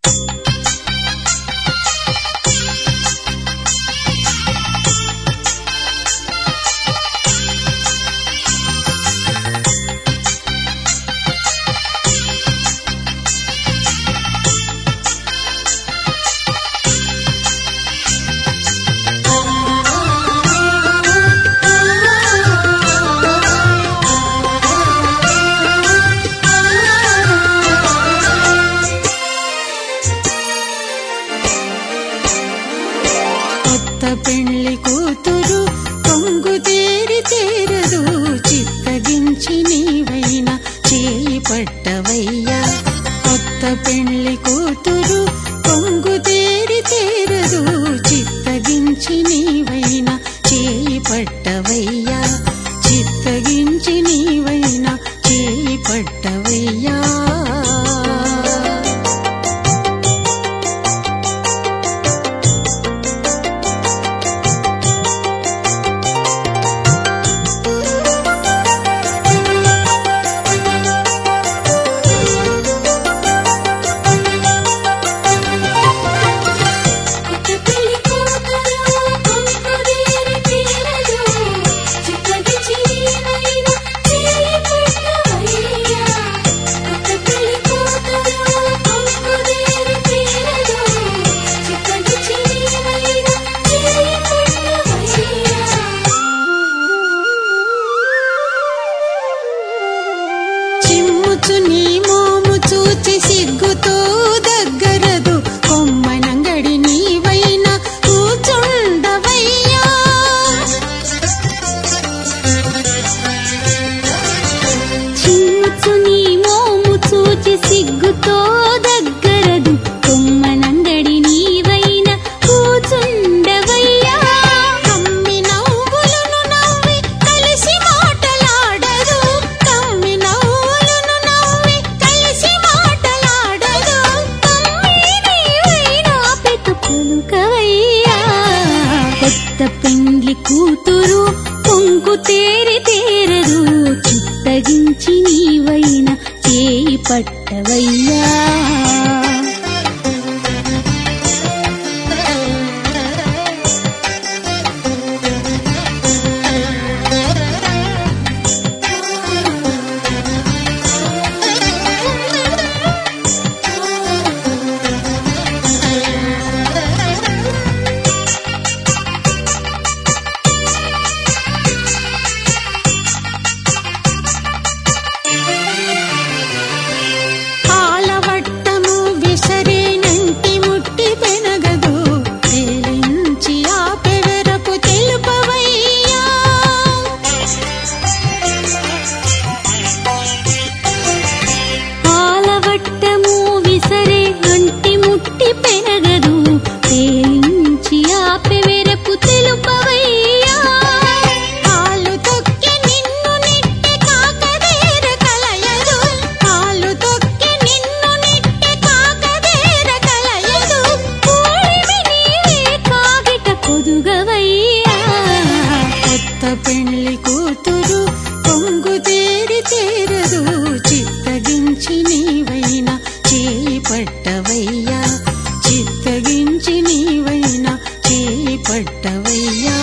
కొత్త పెళ్లి కూతురు పొంగు తేరి చేరదు చిత్తగించి నీవైనా చేయి పట్టవయ్యా కొత్త పెళ్లి కూతురు పొంగు తేరి చేరదు చిత్తగించి నీవైనా చేయి పట్టవయ్యా చిత్తగించి నీవైనా చేయి పట్టవయ్యా కొత్త పెళ్లి కూతురు పొంగుదేరి తీరదు చిత్తగించి నీవైనా చేయి పెట్టవయ్యా కొత్త పెళ్లి కూతురు పొంగుదేరి తీరదు చిత్తగించి నీవైనా చేయి పెట్టవయ్యా చిమ్ముచు నీ మోము చూచి సిగ్గుతో దగ్గరదు కొమ్మనంగడి నీవైనా కూచుండవయ్యా చిన్నుచు నీ మోము చూచి సిగ్గుతో దగ్గరదు కొమ్మనంగడి నీవైన కూచుండవయ్యా కమ్మి నవ్వులను నవ్వి కలిసి మాటలాడదు కమ్మి నవ్వులను నవ్వి కలిసి మాటలాడదు నీవైనా పెతుకులుకవయ్యా కొత్త పెండ్లి కూతురు పొంగు తేరి తేరదు చిత్తగించి నీవైన చేయి పట్టవయ్యా ఆలవట్టము విసరేనంటి ముట్టి పెనగదు తేలించి ఆ పెవరపు తెలుపవయ్యా ఆలవట్టము విసరే అంటి ముట్టి పెనగదు తేలించి ఆపె వెరపు తెలుపవయ్యా కాలు తొక్కి నిన్ను నెట్టి కాకదేర కలయదు కాలు తొక్కి నిన్ను నెట్టి కాకదేర కలయదు పూరిమి నీవే కాగిట పొదుగవయ్యా కొత్త పెళ్లి కూతురు పొంగు తేరి చేరదు చిత్తగించి నీవైనా చేయి పట్టవయ్యా చిత్తగించి నీవైనా చేయి పట్టవయ్యా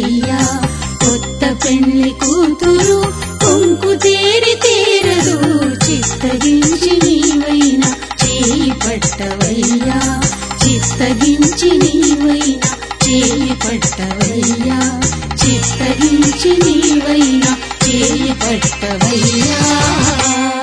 పట్టవయ్యా కొత్త పెళ్లి కూతురు కొంకు తేరి తీరదు చిత్తగించి నీవైనా చేయి పట్టవయ్యా చిత్తగించి నీవైనా చేయి పట్టవయ్యా చిత్తగించి నీవైనా చేయి పట్టవయ్యా